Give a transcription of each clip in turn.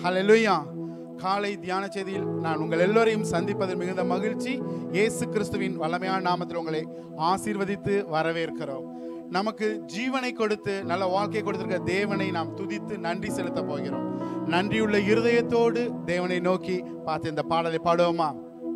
ஹalleluya காலை தியான செய்தியில் நான் உங்கள் எல்லோரையும் சந்திப்பதில் மிகுந்த மகிழ்ச்சி இயேசு கிறிஸ்துவின் வல்லமையான நாமத்தில் உங்களை ஆசீர்வதித்து வரவேற்கிறோம் நமக்கு ஜீவனை கொடுத்து நல்ல வாழ்க்கை கொடுத்திருக்க தேவனை நாம் துதித்து நன்றி செலுத்த போகிறோம் நன்றியுள்ள இருதயத்தோடு தேவனை நோக்கி பார்த்து இந்த பாடலை பாடுவோமா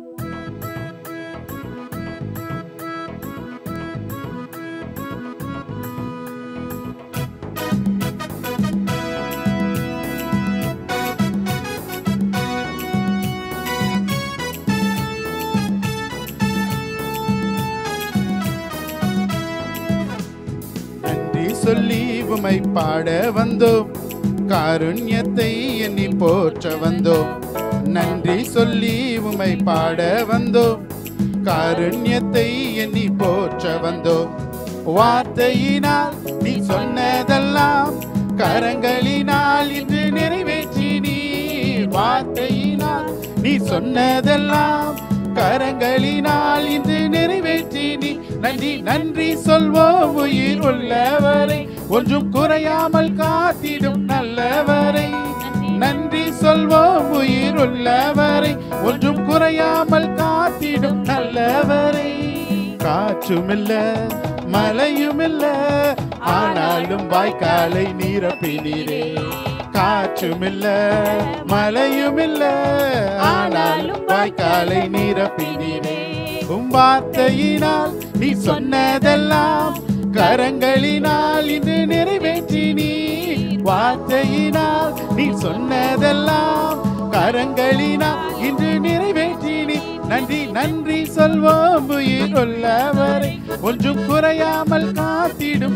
நன்றி சொல்லி உமை பாட வந்தோம் காருண்யத்தை எண்ணி போற்ற வந்தோம் நன்றி சொல்லி உமை பாட வந்தோம் காருண்யத்தை எண்ணி போற்ற வந்தோம் வார்த்தையினால் நீ சொன்னதெல்லாம் கரங்களினால் இன்று நிறைவேற்றி நீ வார்த்தையினால் நீ சொன்னதெல்லாம் கரங்களினால் இன்று நிறைவேற்றி நீ நன்றி நன்றி சொல்வோம் உயிர் உள்ளவரை ஒன்றும் குறையாமல் காத்திடும் நல்லவரை நன்றி சொல்வோம் உயிர் உள்ளவரை ஒன்றும் குறையாமல் காத்திடும் நல்லவரை காற்றுமில்ல மழையுமில்ல ஆனாலும் வாய்க்காலை நீரப்பினீரே காற்றுமில்ல மழையுமில்ல ஆனாலும் வாய்க்காலை நீரப்பினீரே உம் வார்த்தையினால் நீ சொன்னதெல்லாம் கரங்களினால் இன்று நிறைவேற்றி நீ வார்த்தையினால் நீ சொன்னதெல்லாம் கரங்களினால் இன்று நிறைவேற்றி நீ நன்றி நன்றி சொல்வோம் உயிர் உள்ளவரை ஒன்றும் குறையாமல் காத்திடும்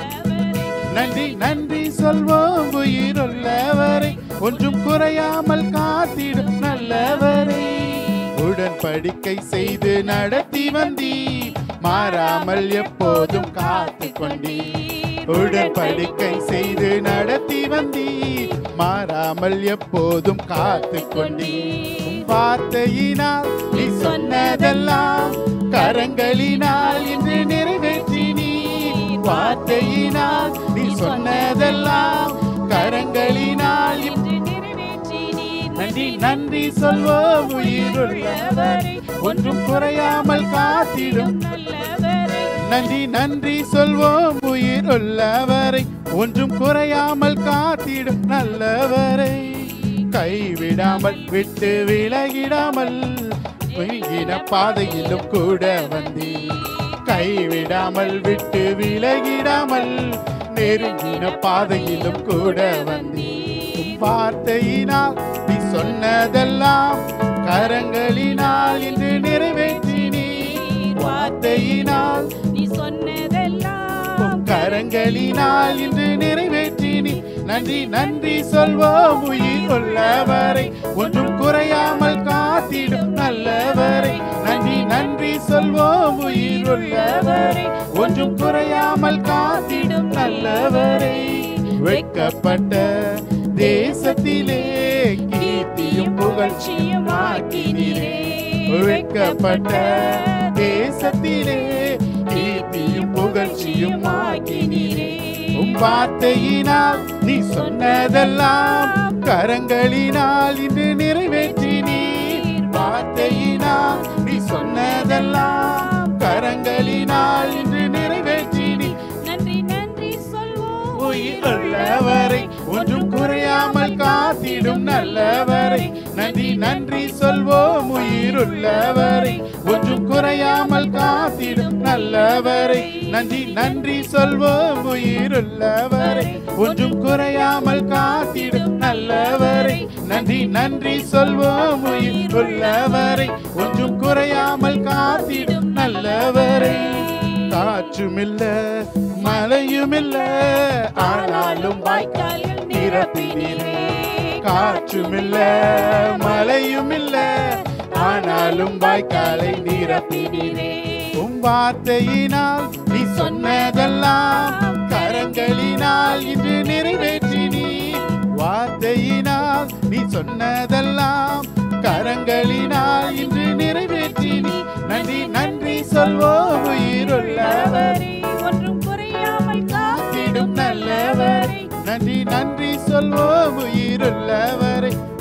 நன்றி நன்றி சொல்வோம் உயிர் உள்ளவரை ஒன்றும் குறையாமல் காத்திடும் நல்லவரை உடன்படிக்கை செய்து நடத்தி வந்தி மாறாமல் எப்போதும் காத்து கொண்டி உடன்படிக்கை செய்து நடத்தி வந்தி மாறாமல் எப்போதும் காத்து கொண்டி உம் வார்த்தையினால் நீ சொன்னதெல்லாம் கரங்களினால் இன்று நிறைவேற்றி நீ வார்த்தையினால் நீ சொன்னதெல்லாம் கரங்களினால் இன்று நன்றி நன்றி சொல்வோம் உயிருள்ளவரை ஒன்றும் குறையாமல் காத்திடும் நன்றி நன்றி சொல்வோம் உயிர் உள்ளவரை ஒன்றும் குறையாமல் காத்திடும் நல்லவரை கைவிடாமல் விட்டு விலகிடாமல் வீங்கின பாதையிலும் கூட வந்தி கைவிடாமல் விட்டு விலகிடாமல் நெருங்கின பாதையிலும் கூட வந்தி உம் வார்த்தையினால் நீ சொன்னதெல்லாம் கரங்களினால் இன்று நிறைவேற்றி நீ வார்த்தையினால் நீ சொன்னதெல்லாம் உம் கரங்களினால் இன்று நிறைவேற்றி நீ நன்றி நன்றி சொல்வோம் உயிர் உள்ளவரை ஒன்றும் குறையாமல் காத்திடும் நல்லவரை நன்றி நன்றி சொல்வோம் உயிர் உள்ளவரை ஒன்றும் குறையாமல் காத்திடும் நல்லவரை வெட்கப்பட்ட தேசத்திலே கீர்த்தியும் புகழ்ச்சியும் ஆக்கினீரே வெட்கப்பட்ட தேசத்திலே கீர்த்தியும் புகழ்ச்சியும் ஆக்கினீரே உம் வார்த்தையினால் நீ சொன்னதெல்லாம் கரங்களினால் இன்று நிறைவேற்றி நீர் வார்த்தையினால் நீ சொன்னதெல்லாம் கரங்களினால் இன்று நிறைவேற்றி நீ நன்றி நன்றி சொல்வோம் உயிர் உள்ளவரை ஒன்றும் குறையாமல் காத்திடும் நல்லவரை நன்றி நன்றி சொல்வோம் உயிர் உள்ளவரை ஒன்றும் குறையாமல் காத்திடும் நல்லவரை நன்றி நன்றி சொல்வோம் உயிர் உள்ளவரை ஒன்றும் குறையாமல் காத்திடும் நல்லவரை நன்றி நன்றி சொல்வோம் உயிர் உள்ளவரை ஒன்றும் குறையாமல் காத்திடும் நல்லவரை காற்றுமில்ல மழையுமில்ல ஆனாலும் வாய்க்கால் நிரப்பினீரே காற்றுமில்ல மழையுமில்ல ஆனாலும் வாய்க்காலை நிரப்பினீரே உம் வார்த்தையினால் நீ சொன்னதெல்லாம் கரங்களினால் இன்று நிறைவேற்றி நீ வார்த்தையினால் நீ சொன்னதெல்லாம் கரங்களினால் இன்று நிறைவேற்றி நீ நன்றி நன்றி சொல்வோம் உயிருள்ளவர் ஒன்றும் குறையாமல் காத்திடும் நல்லவர் நன்றி நன்றி சொல்வோம் உயிருள்ளவரை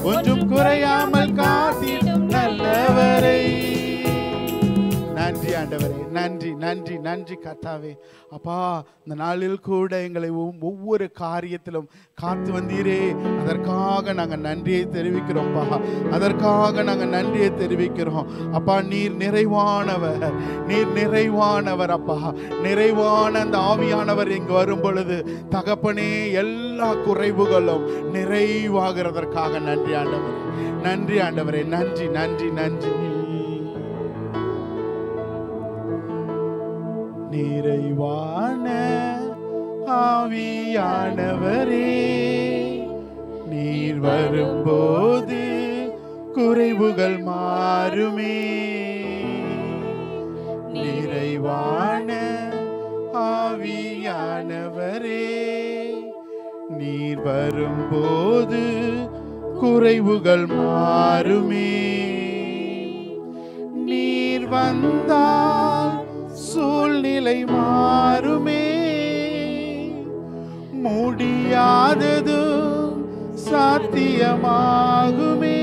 நன்றி நன்றி நன்றி கர்த்தாவே அப்பா இந்த நாளில் கூட எங்களை ஒவ்- ஒவ்வொரு காரியத்திலும் காத்து வந்தீரே அதற்காக நாங்கள் நன்றியை தெரிவிக்கிறோம்ப்பா அதற்காக நாங்கள் நன்றியை தெரிவிக்கிறோம் அப்பா நீர் நிறைவானவர் நீர் நிறைவானவர் அப்பா நிறைவான அந்த ஆவியானவர் இங்கு வரும் பொழுது தகப்பனே எல்லா குறைவுகளும் நிறைவாகிறதற்காக நன்றி ஆண்டவரே நன்றி ஆண்டவரே நன்றி நன்றி நன்றி நிறைவான ஆவியானவரே நீர் வரும்போது குறைவுகள் மாறுமே நிறைவான ஆவியானவரே நீர் வரும்போது குறைவுகள் மாறுமே நீர் வந்தால் சூழ்நிலை மாறுமே முடியாதது சாத்தியமாகுமே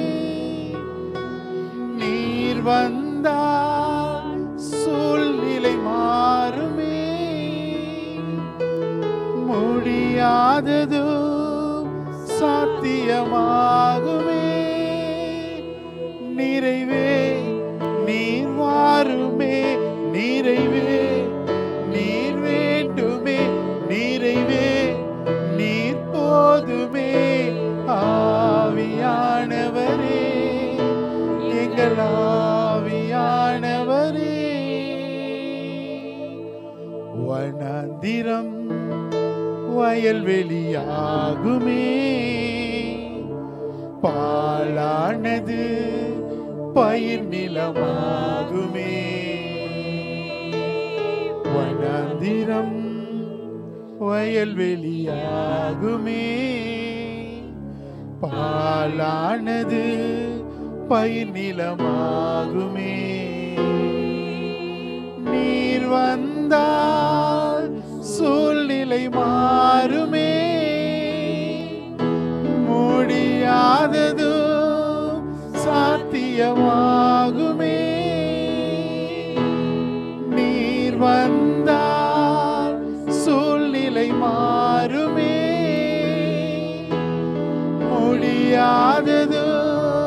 நீர் வந்தால் சூழ்நிலை மாறுமே முடியாதது சாத்தியமாகுமே நிறைவே நீர் வாருமே நிறைவே நீர் வேண்டுமே நிறைவே நீர் போதுமே ஆவியானவரே எங்கள் ஆவியானவரே வனாந்திரம் வயல்வெளியாகுமே பாலானது பயிர் நிலமாகுமே வனாந்திரம் வயல்வெளியாகுமே பாலானது பயிர் நிலமாகுமே நீர் வந்தால் சூழ்நிலை மாறுமே முடியாதது சாத்தியமாகுமே நீர் வந்தால் சூழ்நிலை மாறுமே முடியாதது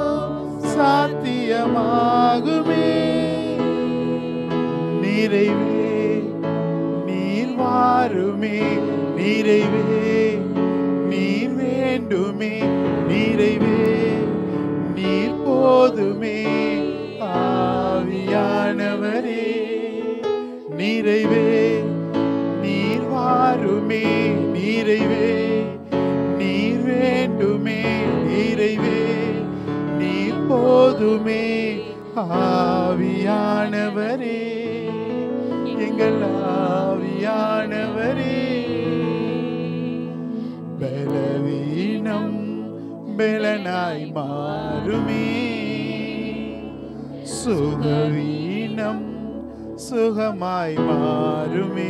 சாத்தியமாகுமே நிறைவே நீர் வாருமே நிறைவே நீர் வேண்டுமே நிறைவே நீர் போதுமே ஆவியானவரே நிறைவே நீர் வாருமே நிறைவே நீர் வேண்டுமே நிறைவே நீர் போதுமே ஆவியானவரே எங்கள் ஆவியானவரே பலவீனம் பலனாய் மாறுமே சுகவீனம் சுகமாய் மாறுமே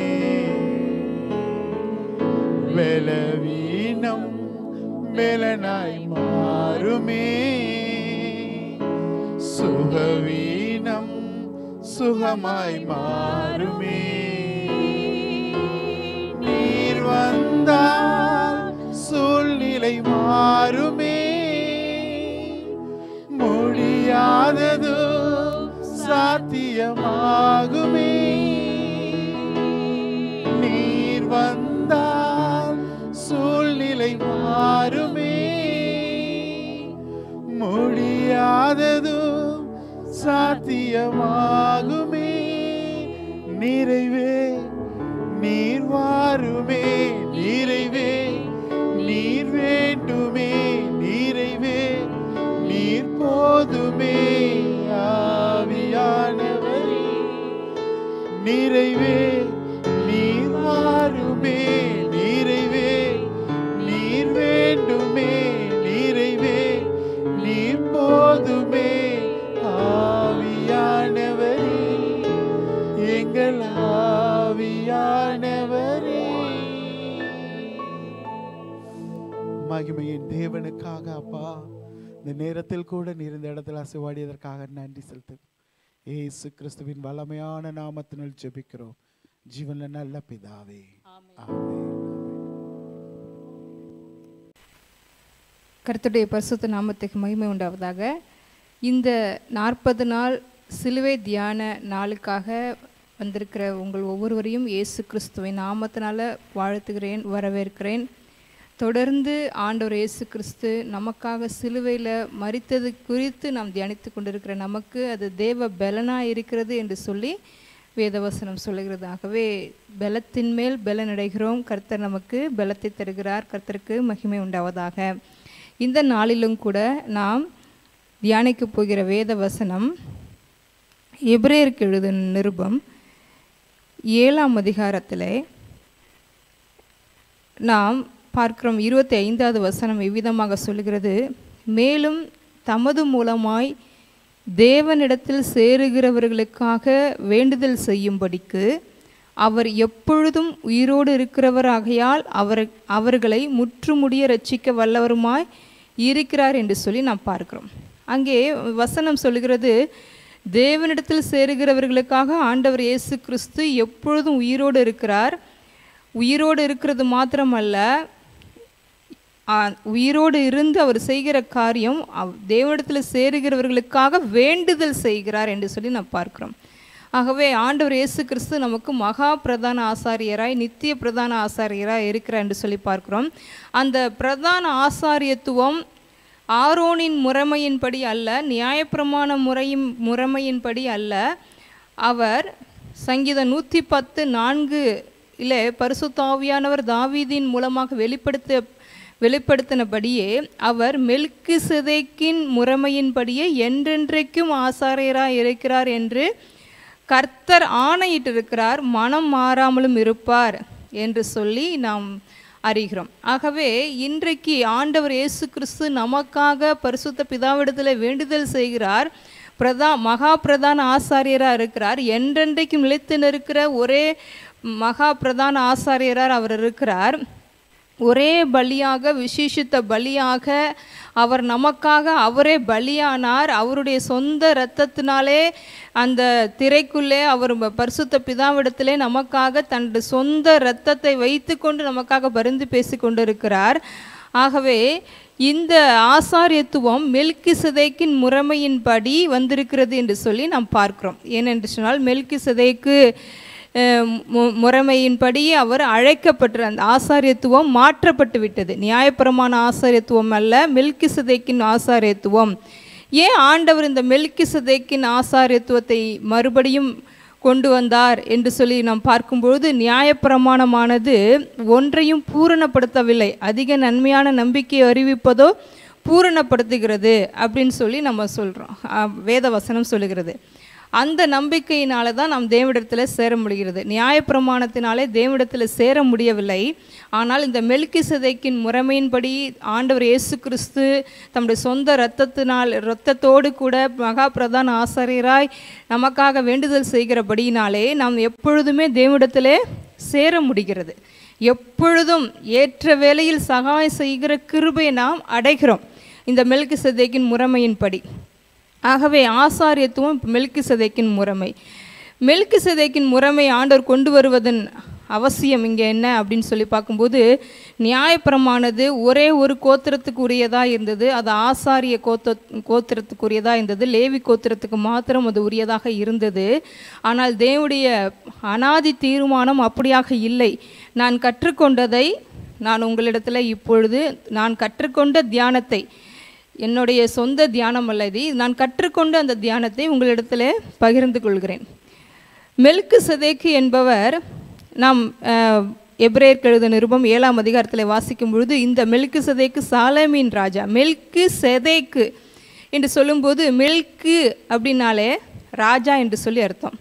பலவீனம் பலனாய் மாறுமே சுகவீனம் சுகமாய் மாறுமே நீர் வந்தால் சூழ்நிலை மாறுமே முடியாதது சாத்தியமாகுமே நீர் வந்தால் சூழ்நிலை மாறுமே முடியாதது சாத்தியமாகுமே நிறைவே நீர் வாருமே நிறைவே நீர் வேண்டுமே நிறைவே நீர் போதுமே ஆவியானவரே நிறைவே நீர் வாருமே நிறைவே நீர் வேண்டுமே நிறைவே நீர் போதுமே ஆவியானவரே எங்கள் ஆவியானவரே மகிமையின் தேவனுக்காக அப்பா இந்த நேரத்தில் கூட நீர் இந்த இடத்துல அசைவாடியதற்காக நன்றி செலுத்து இயேசு கிறிஸ்துவின் வல்லமையான நாமத்தினால் ஜெபிக்கிறோம் ஜீவன்ல நல்ல பிதாவே ஆமென் கர்த்தருடைய பரிசுத்த நாமத்துக்கு மகிமை உண்டாவதாக இந்த நாற்பது நாள் சிலுவை தியான நாளுக்காக வந்திருக்கிற உங்கள் ஒவ்வொருவரையும் இயேசு கிறிஸ்துவின் நாமத்தினால வாழ்த்துகிறேன் வரவேற்கிறேன் தொடர்ந்து ஆண்டவர் இயேசு கிறிஸ்து நமக்காக சிலுவையில் மரித்தது குறித்து நாம் தியானித்து கொண்டிருக்கிற நமக்கு அது தேவ பலனாக இருக்கிறது என்று சொல்லி வேதவசனம் சொல்லுகிறது ஆகவே பலத்தின் மேல் பலன் அடைகிறோம் கர்த்தர் நமக்கு பலத்தை தருகிறார் கர்த்தருக்கு மகிமை உண்டாவதாக இந்த நாளிலும் கூட நாம் தியானிக்க போகிற வேத வசனம் எபிரேயருக்கு எழுதின நிருபம் ஏழாம் அதிகாரத்திலே நாம் பார்க்கிறோம் இருபத்தி ஐந்தாவது வசனம் இவ்விதமாக சொல்லுகிறது மேலும் தமது மூலமாய் தேவனிடத்தில் சேருகிறவர்களுக்காக வேண்டுதல் செய்யும்படிக்கு அவர் எப்பொழுதும் உயிரோடு இருக்கிறவராகையால் அவர் அவர்களை முற்றுமுடிய ரட்சிக்க வல்லவருமாய் இருக்கிறார் என்று சொல்லி நாம் பார்க்கிறோம் அங்கே வசனம் சொல்லுகிறது தேவனிடத்தில் சேருகிறவர்களுக்காக ஆண்டவர் இயேசு கிறிஸ்து எப்பொழுதும் உயிரோடு இருக்கிறார் உயிரோடு இருக்கிறது மாத்திரமல்ல ஆ, உயிரோடு இருந்து அவர் செய்கிற காரியம் அவ்- தேவனிடத்தில் சேருகிறவர்களுக்காக வேண்டுதல் செய்கிறார் என்று சொல்லி நாம் பார்க்கிறோம் ஆகவே ஆண்டவர் இயேசு கிறிஸ்து நமக்கு மகா பிரதான ஆசாரியராய் நித்திய பிரதான ஆசாரியராய் இருக்கிறார் என்று சொல்லி பார்க்கிறோம் அந்த பிரதான ஆசாரியத்துவம் ஆரோனின் முறைமையின்படி அல்ல நியாயப்பிரமாண முறையின் முறைமையின்படி அல்ல அவர் சங்கீதம் நூற்றி பத்து நான்கு இல்லை பரிசுத்தாவியானவர் தாவீதின் மூலமாக வெளிப்படுத்த வெளிப்படுத்தினபடியே அவர் மெல்கு சிதைக்கின் முறைமையின்படியே என்றென்றைக்கும் ஆசாரியராய் இருக்கிறார் என்று கர்த்தர் ஆணையிட்டிருக்கிறார் மனம் மாறாமலும் இருப்பார் என்று சொல்லி நாம் அறிகிறோம் ஆகவே இன்றைக்கு ஆண்டவர் இயேசு கிறிஸ்து நமக்காக பரிசுத்த பிதாவிடத்தில் வேண்டுதல் செய்கிறார் பிரதா மகா பிரதான ஆசாரியராக இருக்கிறார் என்றென்றைக்கும் நிலைத்து நிற்கிற ஒரே மகா பிரதான ஆசாரியரார் அவர் இருக்கிறார் ஒரே பலியாக விசேஷித்த பலியாக அவர் நமக்காக அவரே பலியானார் அவருடைய சொந்த இரத்தத்தினாலே அந்த திரைக்குள்ளே அவர் ப- பரிசுத்த பிதாவிடத்திலே நமக்காக தன்னுடைய சொந்த இரத்தத்தை வைத்துக்கொண்டு நமக்காக பரிந்து பேசி கொண்டிருக்கிறார் ஆகவே இந்த ஆசாரியத்துவம் மெல்கி சிதைக்கின் முறைமையின்படி வந்திருக்கிறது என்று சொல்லி நாம் பார்க்கிறோம் ஏனென்று சொன்னால் மெல்கி சிதைக்கு முறைமையின்படி அவர் அழைக்கப்பட்ட அந்த ஆசாரியத்துவம் மாற்றப்பட்டு விட்டது நியாயப்பிரமாண ஆசாரியத்துவம் அல்ல மெல்கி சிதைக்கின் ஆசாரியத்துவம் ஏன் ஆண்டவர் இந்த மெல்கி சிதைக்கின் ஆசாரியத்துவத்தை மறுபடியும் கொண்டு வந்தார் என்று சொல்லி நாம் பார்க்கும்பொழுது நியாயப்பிரமாணமானது ஒன்றையும் பூரணப்படுத்தவில்லை அதிக நன்மையான நம்பிக்கையை அறிவிப்பதோ பூரணப்படுத்துகிறது அப்படின்னு சொல்லி நம்ம சொல்கிறோம் வேத வசனம் சொல்லுகிறது அந்த நம்பிக்கையினால தான் நாம் தேவனிடத்தில் சேர முடிகிறது நியாயப்பிரமாணத்தினாலே தேவனிடத்தில் சேர முடியவில்லை ஆனால் இந்த மெல்கி சிதைக்கின் முறைமையின்படி ஆண்டவர் இயேசு கிறிஸ்து தம்முடைய சொந்த இரத்தத்தினால் இரத்தத்தோடு கூட மகா பிரதான ஆசாரியராய் நமக்காக வேண்டுதல் செய்கிறபடியினாலே நாம் எப்பொழுதுமே தேவனிடத்திலே சேர முடிகிறது எப்பொழுதும் ஏற்ற வேளையில் சகாயம் செய்கிற கிருபையை நாம் அடைகிறோம் இந்த மெல்கி சிதைக்கின் முறைமையின்படி ஆகவே ஆசாரியத்துவம் மெல்கி சிதைக்கின் முறைமை மெல்கி சிதைக்கின் முறைமை ஆண்டவர் கொண்டு வருவதன் அவசியம் இங்கே என்ன அப்படின்னு சொல்லி பார்க்கும்போது நியாயப்பிரமானது ஒரே ஒரு கோத்திரத்துக்கு உரியதாக இருந்தது அது ஆசாரிய கோத்த கோத்திரத்துக்குரியதாக இருந்தது லேவி கோத்திரத்துக்கு மாத்திரம் அது உரியதாக இருந்தது ஆனால் தேவனுடைய அனாதி தீர்மானம் அப்படியாக இல்லை நான் கற்றுக்கொண்டதை நான் உங்களிடத்தில் இப்பொழுது நான் கற்றுக்கொண்ட தியானத்தை என்னுடைய சொந்த தியானம் அல்ல இது நான் கற்றுக்கொண்ட அந்த தியானத்தை உங்களிடத்தில் பகிர்ந்து கொள்கிறேன் மெல்கு செதேக்கு என்பவர் நாம் அஹ், எபிரேயருக்கு எழுத நிருபம் ஏழாம் அதிகாரத்தில் வாசிக்கும் பொழுது இந்த மெல்கு செதேக்கு சாலமீன் ராஜா மெல்கு செதேக்கு என்று சொல்லும்போது மெல்கு அப்படின்னாலே ராஜா என்று சொல்லி அர்த்தம்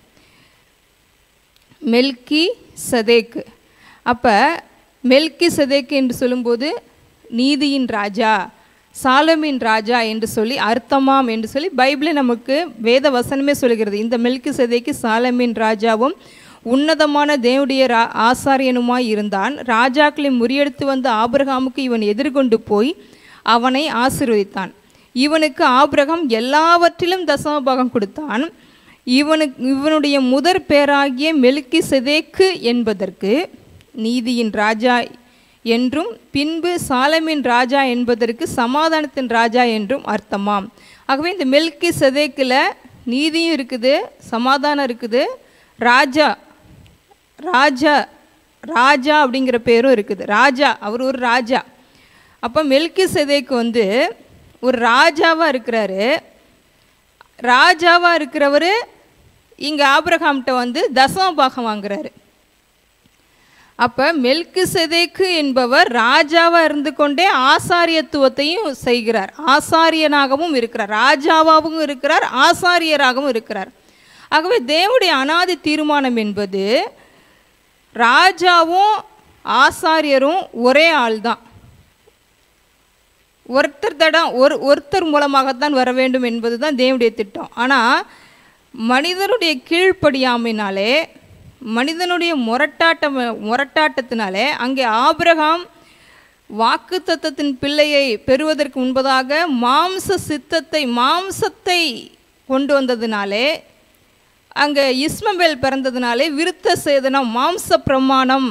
மெல்கி சதேக்கு அப்போ மெல்கி சதேக்கு என்று சொல்லும்போது நீதியின் ராஜா சாலமின் ராஜா என்று சொல்லி அர்த்தமாம் என்று சொல்லி பைபிளே நமக்கு வேத வசனமே சொல்கிறது இந்த மெல்கி சதேக்கு சாலமின் ராஜாவும் உன்னதமான தேவனுடைய ரா ஆசாரியனுமாய் இருந்தான் ராஜாக்களை முறியடித்து வந்த ஆபிரகாமுக்கு இவன் எதிர்கொண்டு போய் அவனை ஆசீர்வதித்தான் இவனுக்கு ஆபிரகாம் எல்லாவற்றிலும் தசமபாகம் கொடுத்தான் இவனுக்கு இவனுடைய முதற் பேராகிய மெல்கி செதேக்கு என்பதற்கு நீதியின் ராஜா என்றும் பின்பு சாலமின் ராஜா என்பதற்கு சமாதானத்தின் ராஜா என்றும் அர்த்தமாம் ஆகவே இந்த மெல்கி செதேக்கில் நீதியும் இருக்குது சமாதானம் இருக்குது ராஜா ராஜா ராஜா அப்படிங்கிற பேரும் இருக்குது ராஜா அவர் ஒரு ராஜா அப்போ மெல்கி செதேக்கு வந்து ஒரு ராஜாவாக இருக்கிறாரு ராஜாவாக இருக்கிறவர் இங்கே ஆபிரகாம்கிட்ட வந்து தசம பாகம் வாங்குறாரு அப்போ மெல்கு செதேக்கு என்பவர் ராஜாவாக இருந்து கொண்டே ஆசாரியத்துவத்தையும் செய்கிறார் ஆசாரியனாகவும் இருக்கிறார் ராஜாவாகவும் இருக்கிறார் ஆசாரியராகவும் இருக்கிறார் ஆகவே தேவனுடைய அனாதி தீர்மானம் என்பது ராஜாவும் ஆசாரியரும் ஒரே ஆள் தான் ஒருத்தர் தடம் ஒரு ஒருத்தர் மூலமாகத்தான் வர வேண்டும் என்பது தான் தேவனுடைய திட்டம் ஆனால் மனிதனுடைய கீழ்ப்படியாமைனாலே மனிதனுடைய முரட்டாட்ட முரட்டாட்டத்தினாலே அங்கே ஆபிரகாம் வாக்கு தத்தத்தின் பிள்ளையை பெறுவதற்கு முன்பதாக மாம்ச சித்தத்தை மாம்சத்தை கொண்டு வந்ததினாலே அங்கே இஸ்மபேல் பிறந்ததினாலே விருத்த சேதனம் மாம்ச பிரமாணம்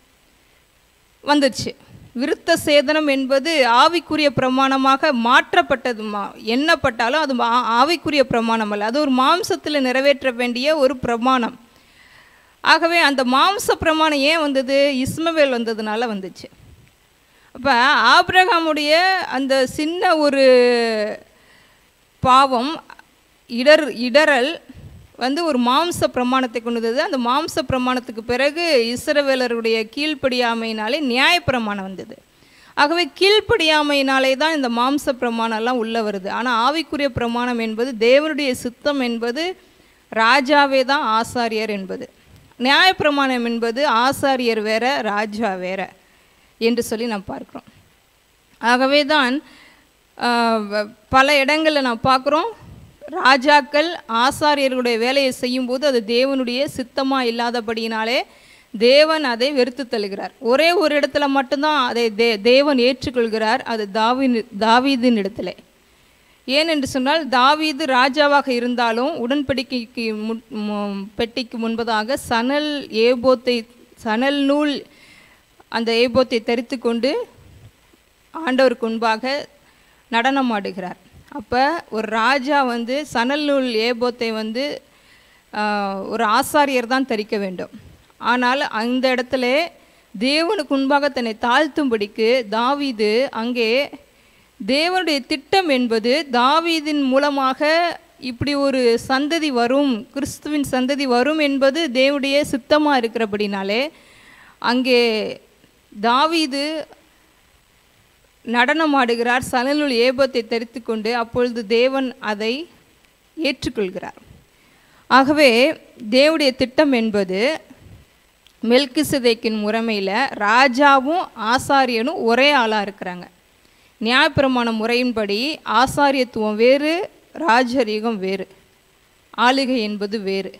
வந்துச்சு விருத்த சேதனம் என்பது ஆவிக்குரிய பிரமாணமாக மாற்றப்பட்டது மா எண்ணப்பட்டாலும் அது ஆ- ஆவிக்குரிய பிரமாணம் அல்ல அது ஒரு மாம்சத்தில் நிறைவேற்ற வேண்டிய ஒரு பிரமாணம் ஆகவே அந்த மாம்ச பிரமாணம் ஏன் வந்தது இஸ்மவேல் வந்ததுனால வந்துச்சு அப்போ ஆபிரகாமுடைய அந்த சின்ன ஒரு பாவம் இடர் இடறல் வந்து ஒரு மாம்ச பிரமாணத்தை கொண்டு வந்தது அந்த மாம்ச பிரமாணத்துக்கு பிறகு இஸ்ரவேலருடைய கீழ்ப்படியாமையினாலே நியாயப்பிரமாணம் வந்தது ஆகவே கீழ்ப்படியாமையினாலே தான் இந்த மாம்ச பிரமாணம்லாம் உள்ளே வருது ஆனால் ஆவிக்குரிய பிரமாணம் என்பது தேவனுடைய சித்தம் என்பது ராஜாவே தான் ஆசாரியர் என்பது நியாயப்பிரமாணம் என்பது ஆசாரியர் வேற ராஜா வேற என்று சொல்லி நாம் பார்க்கிறோம் ஆகவே தான் ஆஹ், வ- பல இடங்களில் நாம் பார்க்குறோம் ராஜாக்கள் ஆசாரியர்களுடைய வேலையை செய்யும்போது அது தேவனுடைய சித்தமாக இல்லாதபடியினாலே தேவன் அதை வெறுத்து தள்ளுகிறார் ஒரே ஒரு இடத்துல மட்டும்தான் அதை தே தேவன் ஏற்றுக்கொள்கிறார் அது தாவின் தாவீதின் இடத்துல ஏன் என்று சொன்னால் தாவீது ராஜாவாக இருந்தாலும் உடன்படிக்கைக்கு முன் மு- பெட்டிக்கு முன்பதாக சணல் ஏபோத்தை சணல் நூல் அந்த ஏபோத்தை தரித்து கொண்டு ஆண்டவருக்கு முன்பாக நடனமாடுகிறார் அப்போ ஒரு ராஜா வந்து சணல் நூல் ஏபோத்தை வந்து ஆஹ், ஒரு ஆசாரியர் தான் தரிக்க வேண்டும் ஆனால் அந்த இடத்துல தேவனுக்கு முன்பாக தன்னை தாழ்த்தும்படிக்கு தாவீது அங்கே தேவனுடைய திட்டம் என்பது தாவீதின் மூலமாக இப்படி ஒரு சந்ததி வரும் கிறிஸ்துவின் சந்ததி வரும் என்பது தேவனுடைய சித்தமாக இருக்கிறபடினாலே அங்கே தாவீது நடனமாடுகிறார் சணலுள் ஏபத்தை தரித்து கொண்டு அப்பொழுது தேவன் அதை ஏற்றுக்கொள்கிறார் ஆகவே தேவனுடைய திட்டம் என்பது மெல்கிசதேக்கின் முறைமையில் ராஜாவும் ஆசாரியனும் ஒரே ஆளாக இருக்கிறாங்க நியாயப்பிரமாண முறையின்படி ஆசாரியத்துவம் வேறு ராஜரீகம் வேறு ஆளுகை என்பது வேறு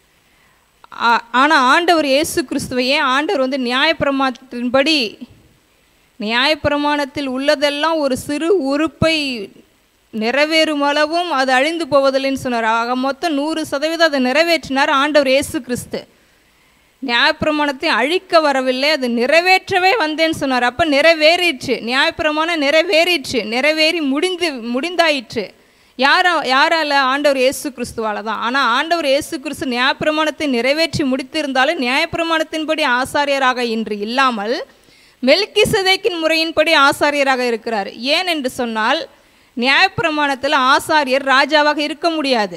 ஆனால் ஆண்டவர் இயேசு கிறிஸ்துவை ஏன் ஆண்டவர் வந்து நியாயப்பிரமாணத்தின்படி நியாயப்பிரமாணத்தில் உள்ளதெல்லாம் ஒரு சிறு உறுப்பை நிறைவேறும் அளவும் அது அழிந்து போவதில்லைன்னு சொன்னார் ஆக மொத்தம் நூறு சதவீதம் அதை நிறைவேற்றினார் ஆண்டவர் இயேசு கிறிஸ்து நியாயப்பிரமாணத்தை அழிக்க வரவில்லை அது நிறைவேற்றவே வந்தேன்னு சொன்னார் அப்போ நிறைவேறிற்று நியாயப்பிரமாணம் நிறைவேறிற்று நிறைவேறி முடிந்து முடிந்தாயிற்று யாரா யாரால ஆண்டவர் இயேசு கிறிஸ்துவால தான் ஆனால் ஆண்டவர் இயேசு கிறிஸ்து நியாயப்பிரமாணத்தை நிறைவேற்றி முடித்திருந்தாலும் நியாயப்பிரமாணத்தின்படி ஆசாரியராக இன்று இல்லாமல் மெல்கிசதேக்கின் முறையின்படி ஆசாரியராக இருக்கிறார் ஏன் என்று சொன்னால் நியாயப்பிரமாணத்தில் ஆசாரியர் ராஜாவாக இருக்க முடியாது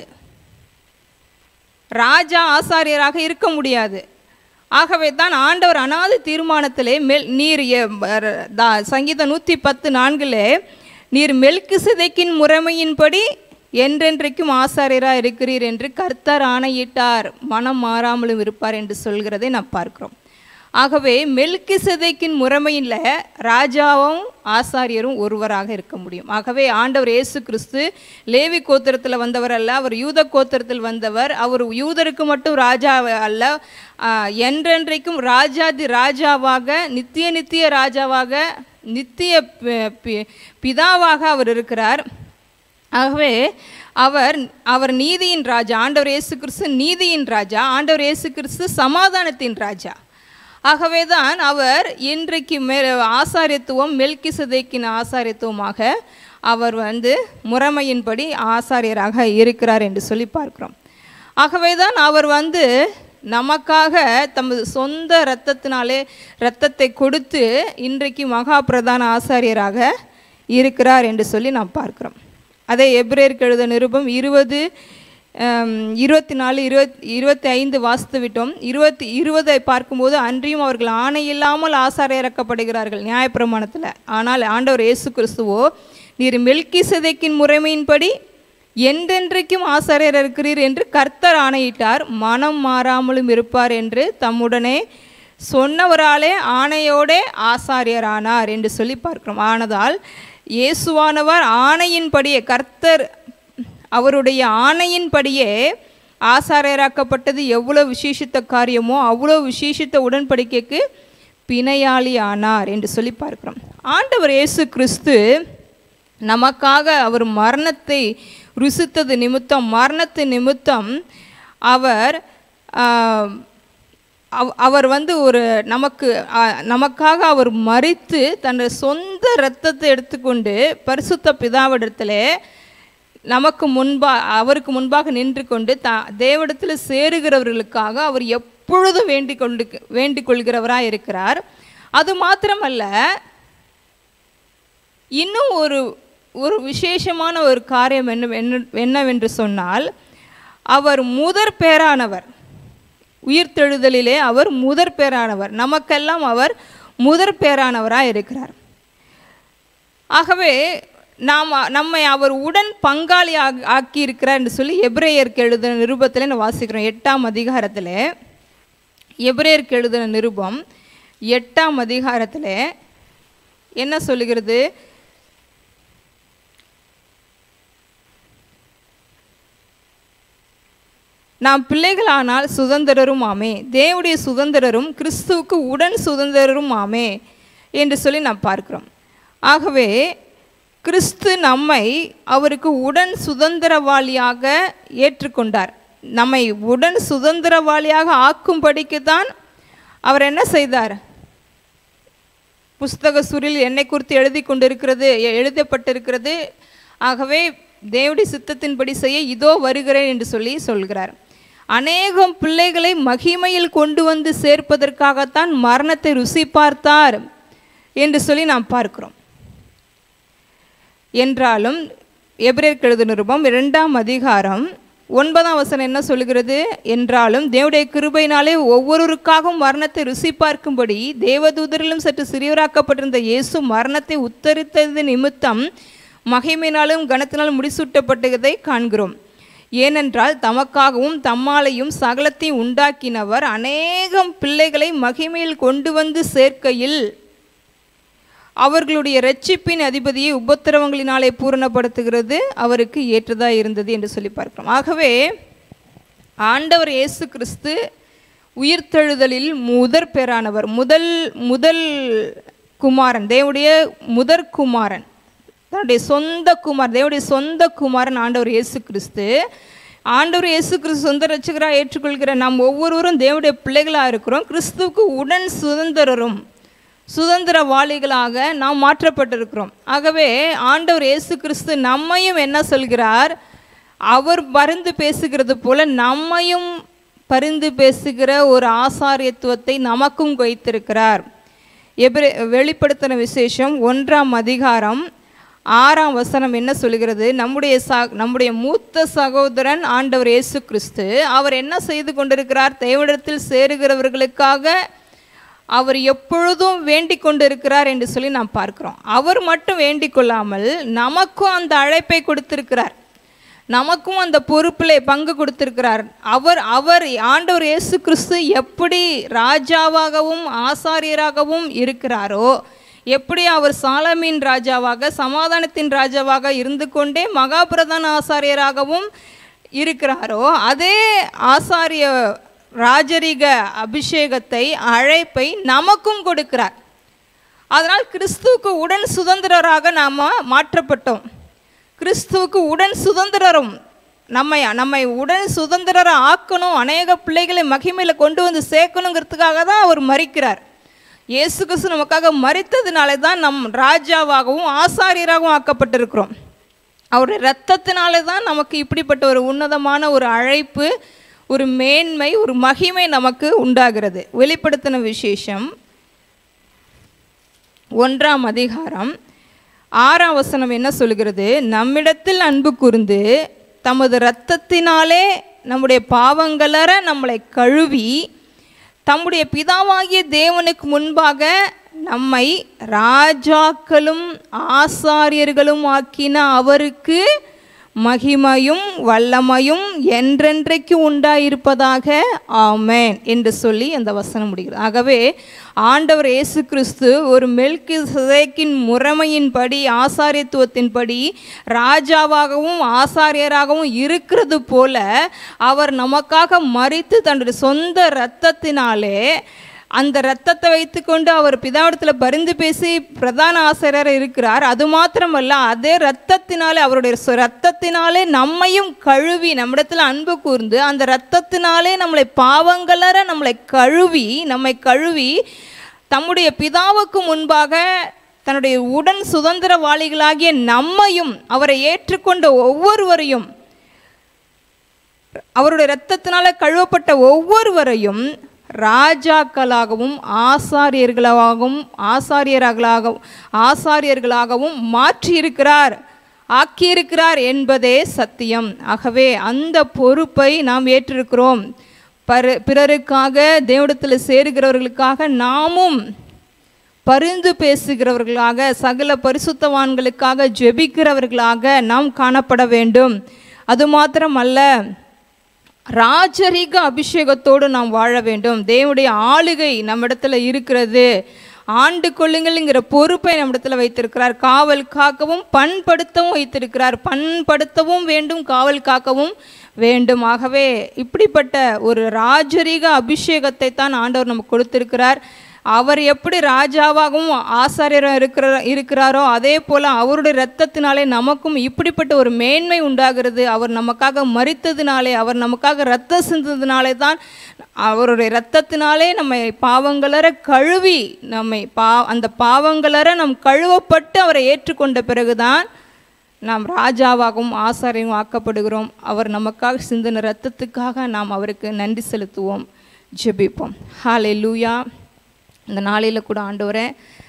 ராஜா ஆசாரியராக இருக்க முடியாது ஆகவே தான் ஆண்டவர் அனாதி தீர்மானத்திலே மெல் நீர் எ- ர- தா- சங்கீதம் நூற்றி பத்து நான்கிலே நீர் மெல்கிசதைக்கின் முறைமையின்படி என்றென்றைக்கும் ஆசாரியராக இருக்கிறீர் என்று கர்த்தர் ஆணையிட்டார் மனம் மாறாமலும் இருப்பார் என்று சொல்கிறதை நாம் பார்க்கிறோம் ஆகவே மெல்கிசதைக்கின் முறைமையில் ராஜாவும் ஆசாரியரும் ஒருவராக இருக்க முடியும் ஆகவே ஆண்டவர் இயேசு கிறிஸ்து லேவி கோத்திரத்தில் வந்தவர் அல்ல அவர் யூத கோத்திரத்தில் வந்தவர் அவர் யூதருக்கு மட்டும் ராஜா அல்ல ஆ, என்றென்றைக்கும் ராஜாதி ராஜாவாக நித்திய நித்திய ராஜாவாக நித்திய பி- பி- பிதாவாக அவர் இருக்கிறார் ஆகவே அவர் அவர் நீதியின் ராஜா ஆண்டவர் இயேசு கிறிஸ்து நீதியின் ராஜா ஆண்டவர் இயேசு கிறிஸ்து சமாதானத்தின் ராஜா ஆகவே தான் அவர் இன்றைக்கு மே ஆசாரியத்துவம் மெல்கிசதேக்கின் ஆசாரியத்துவமாக அவர் வந்து முறைமையின்படி ஆசாரியராக இருக்கிறார் என்று சொல்லி பார்க்கிறோம் ஆகவே தான் அவர் வந்து நமக்காக தமது சொந்த இரத்தத்தினாலே இரத்தத்தை கொடுத்து இன்றைக்கு மகா பிரதான ஆசாரியராக இருக்கிறார் என்று சொல்லி நாம் பார்க்கிறோம் அதே எப்ரேருக்கு எழுத நிருபம் இருபது இருபத்தி நாலு இருபத் இருபத்தி ஐந்து வாசித்து விட்டோம் இருபத்தி இருபதை பார்க்கும்போது அன்றியும் அவர்கள் ஆணை இல்லாமல் ஆசாரியராக்கப்படுகிறார்கள் நியாயப்பிரமாணத்தில் ஆனால் ஆண்டவர் இயேசு கிறிஸ்துவோ நீர் மெல்கி சதைக்கின் முறைமையின்படி என்றென்றைக்கும் ஆசாரியர் இருக்கிறீர் என்று கர்த்தர் ஆணையிட்டார் மனம் மாறாமலும் இருப்பார் என்று தம்முடனே சொன்னவராலே ஆணையோடே ஆசாரியரானார் என்று சொல்லி பார்க்கிறோம் ஆனதால் இயேசுவானவர் ஆணையின்படியே கர்த்தர் அவருடைய ஆணையின்படியே ஆசாரியராக்கப்பட்டது எவ்வளோ விசேஷித்த காரியமோ அவ்வளோ விசேஷித்த உடன்படிக்கைக்கு பிணையாளி ஆனார் என்று சொல்லி பார்க்கிறோம் ஆண்டவர் இயேசு கிறிஸ்து நமக்காக அவர் மரணத்தை ருசித்தது நிமித்தம் மரணத்து நிமித்தம் அவர் ஆஹ், அவ- அவர் வந்து ஒரு நமக்கு ஆ, நமக்காக அவர் மறித்து தன்னுடைய சொந்த இரத்தத்தை எடுத்துக்கொண்டு பரிசுத்த பிதாவிடத்திலே நமக்கு முன்பா அவருக்கு முன்பாக நின்று கொண்டு த தேவடத்தில் சேருகிறவர்களுக்காக அவர் எப்பொழுதும் வேண்டிக் கொண்டு வேண்டிக் கொள்கிறவராக இருக்கிறார் அது மாத்திரமல்ல இன்னும் ஒரு ஒரு விசேஷமான ஒரு காரியம் என்ன என்ன- என்னவென்று சொன்னால் அவர் முதற் பேரானவர் உயிர்த்தெழுதலிலே அவர் முதற் பேரானவர் நமக்கெல்லாம் அவர் முதற் பேரானவராக இருக்கிறார் ஆகவே நாம் நம்மை அவர் உடன் பங்காளி ஆக்- ஆக்கி இருக்கிறார் என்று சொல்லி எபிரேயருக்கு எழுதின நிருபத்தில் நான் வாசிக்கிறோம் எட்டாம் அதிகாரத்தில் எபிரேயருக்கு எழுதின நிருபம் எட்டாம் அதிகாரத்தில் என்ன சொல்லுகிறது நாம் பிள்ளைகளானால் சுதந்திரரும் ஆமே தேவனுடைய சுதந்திரரும் கிறிஸ்துவுக்கு உடன் சுதந்திரரும் ஆமே என்று சொல்லி நாம் பார்க்கிறோம் ஆகவே கிறிஸ்து நம்மை அவருக்கு உடன் சுதந்திரவாளியாக ஏற்றுக்கொண்டார் நம்மை உடன் சுதந்திரவாளியாக ஆக்கும்படிக்கு தான் அவர் என்ன செய்தார் புஸ்தக சுரில் என்னை குறித்து எழுதி கொண்டிருக்கிறது எ- எழுதப்பட்டிருக்கிறது ஆகவே தேவடி சித்தத்தின்படி செய்ய இதோ வருகிறேன் என்று சொல்லி சொல்கிறார் அநேகம் பிள்ளைகளை மகிமையில் கொண்டு வந்து சேர்ப்பதற்காகத்தான் மரணத்தை ருசி பார்த்தார் என்று சொல்லி நாம் பார்க்கிறோம் என்றாலும் எபிரேர் கெழுது நிருபம் இரண்டாம் அதிகாரம் ஒன்பதாம் வசனம் என்ன சொல்கிறது என்றாலும் தேவடைய கிருபையினாலே ஒவ்வொருவருக்காகவும் மரணத்தை ருசி பார்க்கும்படி தேவதூதரிலும் சற்று சிறியவராக்கப்பட்டிருந்த இயேசு மரணத்தை உத்தரித்தது நிமித்தம் மகிமையினாலும் கனத்தினாலும் முடிசூட்டப்பட்டதை காண்கிறோம் ஏனென்றால் தமக்காகவும் தம்மாலையும் சகலத்தையும் உண்டாக்கினவர் அநேகம் பிள்ளைகளை மகிமையில் கொண்டு வந்து சேர்க்கையில் அவர்களுடைய இரட்சிப்பின் அதிபதியை உபத்திரவங்களினாலே பூரணப்படுத்துகிறது அவருக்கு ஏற்றதா இருந்தது என்று சொல்லி பார்க்கிறோம் ஆகவே ஆண்டவர் இயேசு கிறிஸ்து உயிர்த்தெழுதலில் முதற் பேரானவர் முதல் முதல் குமாரன் தேவனுடைய முதற் குமாரன் தன்னுடைய சொந்த குமார் தேவனுடைய சொந்த குமாரன் ஆண்டவர் இயேசு கிறிஸ்து ஆண்டவர் இயேசு கிறிஸ்து சொந்த ரட்சகராக ஏற்றுக்கொள்கிற நாம் ஒவ்வொருவரும் தேவனுடைய பிள்ளைகளாக இருக்கிறோம் கிறிஸ்துவுக்கு உடன் சுதந்திரரும் சுதந்திரவாளிகளாக நாம் மாற்றப்பட்டிருக்கிறோம் ஆகவே ஆண்டவர் இயேசு கிறிஸ்து நம்மையும் என்ன சொல்கிறார் அவர் பரிந்து பேசுகிறது போல நம்மையும் பரிந்து பேசுகிற ஒரு ஆசாரியத்துவத்தை நமக்கும் வைத்திருக்கிறார் எபிரே வெளிப்படுத்தின விசேஷம் ஒன்றாம் அதிகாரம் ஆறாம் வசனம் என்ன சொல்கிறது நம்முடைய சா நம்முடைய மூத்த சகோதரன் ஆண்டவர் இயேசு கிறிஸ்து அவர் என்ன செய்து கொண்டிருக்கிறார் தேவனிடத்தில் சேருகிறவர்களுக்காக அவர் எப்பொழுதும் வேண்டிக் கொண்டிருக்கிறார் என்று சொல்லி நாம் பார்க்கிறோம் அவர் மட்டும் வேண்டிக் கொள்ளாமல் நமக்கும் அந்த அழைப்பை கொடுத்திருக்கிறார் நமக்கும் அந்த பொறுப்பில் பங்கு கொடுத்திருக்கிறார் அவர் அவர் ஆண்டவர் இயேசு கிறிஸ்து எப்படி ராஜாவாகவும் ஆசாரியராகவும் இருக்கிறாரோ எப்படி அவர் சாலமின் ராஜாவாக சமாதானத்தின் ராஜாவாக இருந்து கொண்டே மகாபிரதான ஆசாரியராகவும் இருக்கிறாரோ அதே ஆசாரிய ராஜரிக அபிஷேகத்தை அழைப்பை நமக்கும் கொடுக்கிறார் அதனால் கிறிஸ்துவுக்கு உடன் சுதந்திரராக நாம் மாற்றப்பட்டோம் கிறிஸ்துவுக்கு உடன் சுதந்திரரும் நம்மை நம்மை உடன் சுதந்திரரை ஆக்கணும் அநேக பிள்ளைகளை மகிமையில் கொண்டு வந்து சேர்க்கணுங்கிறதுக்காக தான் அவர் மறிக்கிறார் இயேசு கிறிஸ்து நமக்காக மறித்ததுனால தான் நம் ராஜாவாகவும் ஆசாரியராகவும் ஆக்கப்பட்டிருக்கிறோம் அவருடைய இரத்தத்தினாலே தான் நமக்கு இப்படிப்பட்ட ஒரு உன்னதமான ஒரு அழைப்பு ஒரு மேன்மை ஒரு மகிமை நமக்கு உண்டாகிறது வெளிப்படுத்தின விசேஷம் ஒன்றாம் அதிகாரம் ஆறாம் வசனம் என்ன சொல்கிறது நம்மிடத்தில் அன்பு கூர்ந்து தமது இரத்தத்தினாலே நம்முடைய பாவங்களற நம்மளை கழுவி தம்முடைய பிதாவாகிய தேவனுக்கு முன்பாக நம்மை ராஜாக்களும் ஆசாரியர்களும் ஆக்கின அவருக்கு மகிமையும் வல்லமையும் என்றென்றைக்கு உண்டாயிருப்பதாக ஆமென் என்று சொல்லி அந்த வசனம் முடிகிறது ஆகவே ஆண்டவர் இயேசு கிறிஸ்து ஒரு மெல்கி சிதைக்கின் முறைமையின்படி ஆசாரியத்துவத்தின்படி ராஜாவாகவும் ஆசாரியராகவும் இருக்கிறது போல அவர் நமக்காக மறித்து தன்னுடைய சொந்த இரத்தத்தினாலே அந்த இரத்தத்தை வைத்துக்கொண்டு அவர் பிதாவிடத்தில் பரிந்து பேசி பிரதான ஆசிரியர் இருக்கிறார் அது மாத்திரமல்ல அதே இரத்தத்தினாலே அவருடைய சொ- இரத்தத்தினாலே நம்மையும் கழுவி நம்மிடத்தில் அன்பு கூர்ந்து அந்த இரத்தத்தினாலே நம்மளை பாவங்களற நம்மளை கழுவி நம்மை கழுவி தம்முடைய பிதாவுக்கு முன்பாக தன்னுடைய உடன் சுதந்திரவாளிகளாகிய நம்மையும் அவரை ஏற்றுக்கொண்ட ஒவ்வொருவரையும் அவருடைய இரத்தத்தினால கழுவப்பட்ட ஒவ்வொருவரையும் ராஜாக்களாகவும் ஆசாரியர்களாகவும் ஆசாரியர்களாகவும் ஆசாரியர்களாகவும் மாற்றியிருக்கிறார் ஆக்கியிருக்கிறார் என்பதே சத்தியம் ஆகவே அந்த பொறுப்பை நாம் ஏற்றிருக்கிறோம் பரு பிறருக்காக தேவடத்தில் சேருகிறவர்களுக்காக நாமும் பரிந்து பேசுகிறவர்களாக சகல பரிசுத்தவான்களுக்காக ஜெபிக்கிறவர்களாக நாம் காணப்பட வேண்டும் அது மாத்திரமல்ல ராஜரீக அபிஷேகத்தோடு நாம் வாழ வேண்டும் தேவனுடைய ஆளுகை நம்மிடத்துல இருக்கிறது ஆண்டு கொள்ளுங்கள்ங்கிற பொறுப்பை நம்மிடத்துல வைத்திருக்கிறார் காவல் காக்கவும் பண்படுத்தவும் வைத்திருக்கிறார் பண்படுத்தவும் வேண்டும் காவல் காக்கவும் வேண்டும் ஆகவே இப்படிப்பட்ட ஒரு ராஜரீக அபிஷேகத்தை தான் ஆண்டவர் நமக்கு கொடுத்திருக்கிறார் அவர் எப்படி ராஜாவாகவும் ஆசாரியராக இருக்கிற இருக்கிறாரோ அதே போல் அவருடைய இரத்தத்தினாலே நமக்கும் இப்படிப்பட்ட ஒரு மேன்மை உண்டாகிறது அவர் நமக்காக மறித்ததினாலே அவர் நமக்காக இரத்தம் சிந்ததினாலே தான் அவருடைய இரத்தத்தினாலே நம்மை பாவங்களற கழுவி நம்மை பா அந்த பாவங்களற நம் கழுவப்பட்டு அவரை ஏற்றுக்கொண்ட பிறகுதான் நாம் ராஜாவாகவும் ஆசாரியும் ஆக்கப்படுகிறோம் அவர் நமக்காக சிந்தின இரத்தத்துக்காக நாம் அவருக்கு நன்றி செலுத்துவோம் ஜெபிப்போம் ஹாலே லூயா இந்த நாளில் கூட ஆண்டவரே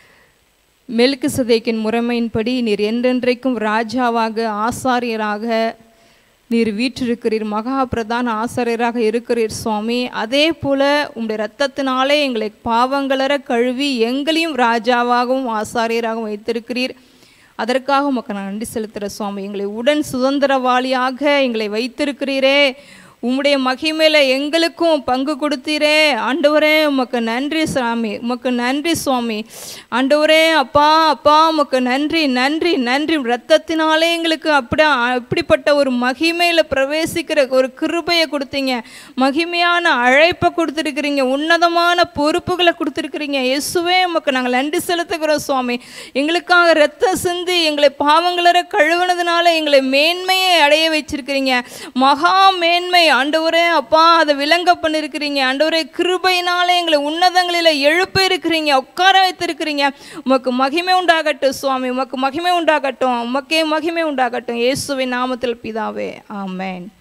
மெல்கு சதேக்கின் முறைமையின்படி நீர் என்றென்றைக்கும் ராஜாவாக ஆசாரியராக நீர் வீற்றிருக்கிறீர் மகா பிரதான ஆசாரியராக இருக்கிறீர் சுவாமி அதே போல உம்முடைய இரத்தத்தினாலே எங்களை பாவங்களற கழுவி எங்களையும் ராஜாவாகவும் ஆசாரியராகவும் வைத்திருக்கிறீர் அதற்காக உமக்கு நான் நன்றி செலுத்துகிற சுவாமி எங்களை உடன் சுதந்திரவாளியாக எங்களை வைத்திருக்கிறீரே உம்முடைய மகிமையில எங்களுக்கும் பங்கு கொடுத்தீரே ஆண்டவரே உமக்கு நன்றி சாமி உமக்கு நன்றி சுவாமி ஆண்டவரே அப்பா அப்பா உமக்கு நன்றி நன்றி நன்றி ரத்தத்தினாலே எங்களுக்கு அப்படி அப்படிப்பட்ட ஒரு மகிமையில பிரவேசிக்கிற ஒரு கிருபையை கொடுத்தீங்க மகிமையான அழைப்பை கொடுத்துருக்கிறீங்க உன்னதமான பொறுப்புகளை கொடுத்துருக்கிறீங்க இயேசுவே உமக்கு நாங்கள் நன்றி செலுத்துகிறோம் சுவாமி எங்களுக்காக ரத்தம் சிந்தி எங்களை பாவங்களற கழுவுனதுனால எங்களை மேன்மையை அடைய வச்சிருக்கிறீங்க மகா மேன்மை ஆண்டவரே அப்பா அதை விளங்க பண்ணிருக்கிறீங்க ஆண்டவரே கிருபையினால எங்களை உன்னதங்களில் எழுப்ப இருக்கிறீங்க உட்கார வைத்திருக்கிறீங்க உமக்கு மகிமை உண்டாகட்டும் சுவாமி உமக்கு மகிமை உண்டாகட்டும் உமக்கே மகிமை உண்டாகட்டும் இயேசுவின் நாமத்தில் பிதாவே ஆமென்